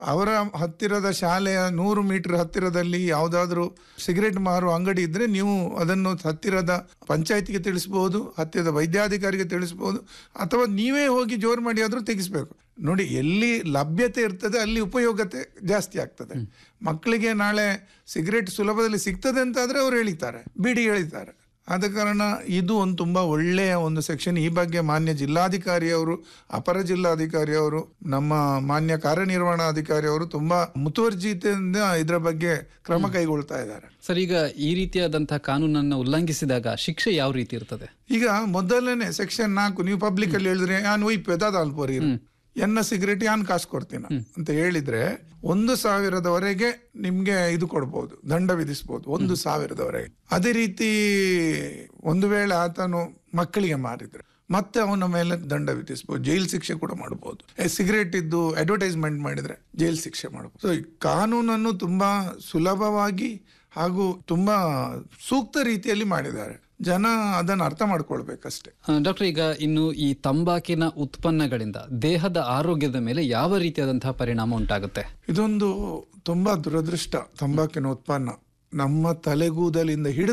ಅವರ ಹತ್ತಿರದ ಶಾಲೆಯ ನೂರು ಮೀಟರ್ ಹತ್ತಿರದಲ್ಲಿ ಯಾವುದಾದ್ರೂ ಸಿಗರೆಟ್ ಮಾರುವ ಅಂಗಡಿ ಇದ್ರೆ ನೀವು ಅದನ್ನು ಹತ್ತಿರದ ಪಂಚಾಯತಿಗೆ ತಿಳಿಸ್ಬೋದು ಹತ್ತಿರದ ವೈದ್ಯಾಧಿಕಾರಿಗೆ ತಿಳಿಸ್ಬೋದು ಅಥವಾ ನೀವೇ ಹೋಗಿ ಜೋರು ಮಾಡಿ ಆದ್ರೂ ತೆಗಿಸ್ಬೇಕು ನೋಡಿ ಎಲ್ಲಿ ಲಭ್ಯತೆ ಇರ್ತದೆ ಅಲ್ಲಿ ಉಪಯೋಗತೆ ಜಾಸ್ತಿ ಆಗ್ತದೆ ಮಕ್ಕಳಿಗೆ ನಾಳೆ ಸಿಗರೆಟ್ ಸುಲಭದಲ್ಲಿ ಸಿಗ್ತದೆ ಅಂತ ಆದ್ರೆ ಅವ್ರು ಎಳಿತಾರೆ ಬಿಡಿ ಎಳಿತಾರೆ ಆದ ಕಾರಣ ಇದು ಒಂದು ತುಂಬಾ ಒಳ್ಳೆಯ ಒಂದು ಸೆಕ್ಷನ್ ಈ ಬಗ್ಗೆ ಮಾನ್ಯ ಜಿಲ್ಲಾಧಿಕಾರಿ ಅವರು ಅಪರ ಜಿಲ್ಲಾಧಿಕಾರಿ ಅವರು ನಮ್ಮ ಮಾನ್ಯ ಕಾರ್ಯನಿರ್ವಹಣಾಧಿಕಾರಿ ಅವರು ತುಂಬಾ ಮುತುವರ್ಜಿತೆಯಿಂದ ಇದರ ಬಗ್ಗೆ ಕ್ರಮ ಕೈಗೊಳ್ತಾ ಇದ್ದಾರೆ ಸರ್ ಈಗ ಈ ರೀತಿಯಾದಂತಹ ಕಾನೂನನ್ನು ಉಲ್ಲಂಘಿಸಿದಾಗ ಶಿಕ್ಷೆ ಯಾವ ರೀತಿ ಇರ್ತದೆ ಈಗ ಮೊದಲನೇ ಸೆಕ್ಷನ್ ನಾಲ್ಕು ನೀವು ಪಬ್ಲಿಕ್ ಅಲ್ಲಿ ಹೇಳಿದ್ರೆ ನಾನು ಒಯ್ಪೆದ ಅಲ್ಪೋರಿ ಎನ್ನ ಸಿಗರೇಟ್ ಯಾನ್ ಕಾಸು ಕೊಡ್ತೀನ ಅಂತ ಹೇಳಿದ್ರೆ ಒಂದು ಸಾವಿರದವರೆಗೆ ನಿಮ್ಗೆ ಇದು ಕೊಡ್ಬೋದು ದಂಡ ವಿಧಿಸ್ಬೋದು ಒಂದು ಸಾವಿರದವರೆಗೆ ಅದೇ ರೀತಿ ಒಂದು ವೇಳೆ ಆತನು ಮಕ್ಕಳಿಗೆ ಮಾರಿದ್ರೆ ಮತ್ತೆ ಅವನ ಮೇಲೆ ದಂಡ ವಿಧಿಸ್ಬೋದು ಜೈಲ್ ಶಿಕ್ಷೆ ಕೂಡ ಮಾಡಬಹುದು ಸಿಗರೇಟ್ ಇದ್ದು ಅಡ್ವರ್ಟೈಸ್ಮೆಂಟ್ ಮಾಡಿದ್ರೆ ಜೈಲ್ ಶಿಕ್ಷೆ ಮಾಡಬಹುದು ಸೊ ಈ ಕಾನೂನನ್ನು ತುಂಬಾ ಸುಲಭವಾಗಿ ಹಾಗೂ ತುಂಬಾ ಸೂಕ್ತ ರೀತಿಯಲ್ಲಿ ಮಾಡಿದ್ದಾರೆ ಜನ ಅದನ್ನು ಅರ್ಥ ಮಾಡ್ಕೊಳ್ಬೇಕಷ್ಟೇ ಆ, ಡಾಕ್ಟರ್ ಈಗ ಇನ್ನು ಈ ತಂಬಾಕಿನ ಉತ್ಪನ್ನಗಳಿಂದ ದೇಹದ ಆರೋಗ್ಯದ ಮೇಲೆ ಯಾವ ರೀತಿಯಾದಂತಹ ಪರಿಣಾಮ ಉಂಟಾಗುತ್ತೆ ಇದೊಂದು ತುಂಬಾ ದುರದೃಷ್ಟ ತಂಬಾಕಿನ ಉತ್ಪನ್ನ ನಮ್ಮ ತಲೆಗೂದಲಿಂದ ಹಿಡಿದು